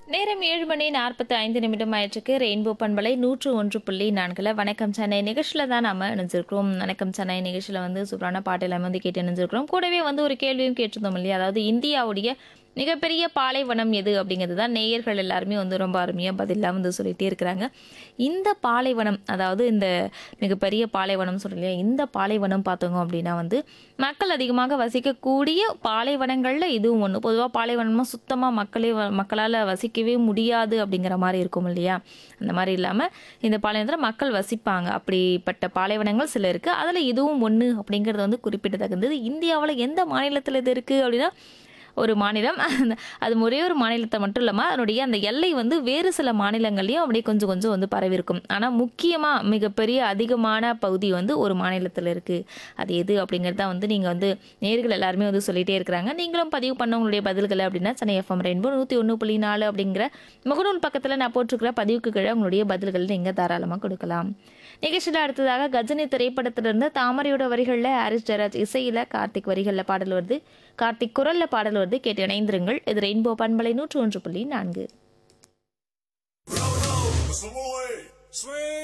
நேரம் ஏழு மணி நாற்பத்தி ஐந்து நிமிடம் ஆயிற்றுக்கு ரெயின்போ பண்பலை நூற்று ஒன்று புள்ளி நான்கில் வணக்கம் சென்னை நிகழ்ச்சியில் தான் நம்ம இணைஞ்சிருக்கிறோம் வணக்கம் சென்னை நிகழ்ச்சியில் வந்து சூப்பரான பாட்டு எல்லாமே வந்து கேட்டு இணைஞ்சிருக்கிறோம் கூடவே வந்து ஒரு கேள்வியும் கேட்டிருந்தோம் இல்லையா அதாவது இந்தியாவுடைய மிகப்பெரிய பாலைவனம் எது அப்படிங்கிறது தான் நேயர்கள் எல்லாருமே வந்து ரொம்ப அருமையாக பதிலாக வந்து சொல்லிகிட்டே இருக்கிறாங்க இந்த பாலைவனம் அதாவது இந்த மிகப்பெரிய பாலைவனம் சொல்கிறீங்க இந்த பாலைவனம் பார்த்தோங்க அப்படின்னா வந்து மக்கள் அதிகமாக வசிக்கக்கூடிய பாலைவனங்களில் இதுவும் ஒன்று பொதுவாக பாலைவனமாக சுத்தமாக மக்களே வ- மக்களால் வசிக்கவே முடியாது அப்படிங்கிற மாதிரி இருக்கும் இல்லையா அந்த மாதிரி இல்லாமல் இந்த பாலைவனத்தில் மக்கள் வசிப்பாங்க அப்படிப்பட்ட பாலைவனங்கள் சில இருக்குது அதில் இதுவும் ஒன்று அப்படிங்கிறது வந்து குறிப்பிடத்தகுந்தது இந்தியாவில் எந்த மாநிலத்தில் இது இருக்குது அப்படின்னா ஒரு மாநிலம் அந்த- அது ஒரே ஒரு மாநிலத்தை மட்டும் இல்லாமல் அதனுடைய அந்த எல்லை வந்து வேறு சில மாநிலங்கள்லையும் அப்படியே கொஞ்சம் கொஞ்சம் வந்து பரவி இருக்கும் ஆனால் முக்கியமாக மிகப்பெரிய அதிகமான பகுதி வந்து ஒரு மாநிலத்தில் இருக்குது அது எது அப்படிங்கிறத வந்து நீங்கள் வந்து நேர்கள் எல்லாருமே வந்து சொல்லிகிட்டே இருக்கிறாங்க நீங்களும் பதிவு பண்ண உங்களுடைய பதில்களை அப்படின்னா சென்னை எஃப்எம் ரெயின்போ நூற்றி ஒன்று புள்ளி நாலு அப்படிங்கிற முகநூல் பக்கத்தில் நான் போட்டிருக்கிற பதிவுக்கு கீழே உங்களுடைய பதில்களை நீங்கள் தாராளமாக கொடுக்கலாம் நிகழ்ச்சியில் அடுத்ததாக கஜினி திரைப்படத்திலிருந்து தாமரையோட வரிகளில் ஹாரிஸ் ஜெராஜ் இசையில் கார்த்திக் வரிகளில் பாடல் வருது கார்த்திக் குரலில் பாடல் வருது கேட்டு இணைந்திருங்கள் இது ரெயின்போ பண்பலை நூற்று ஒன்று புள்ளி நான்கு Savoy! Swing!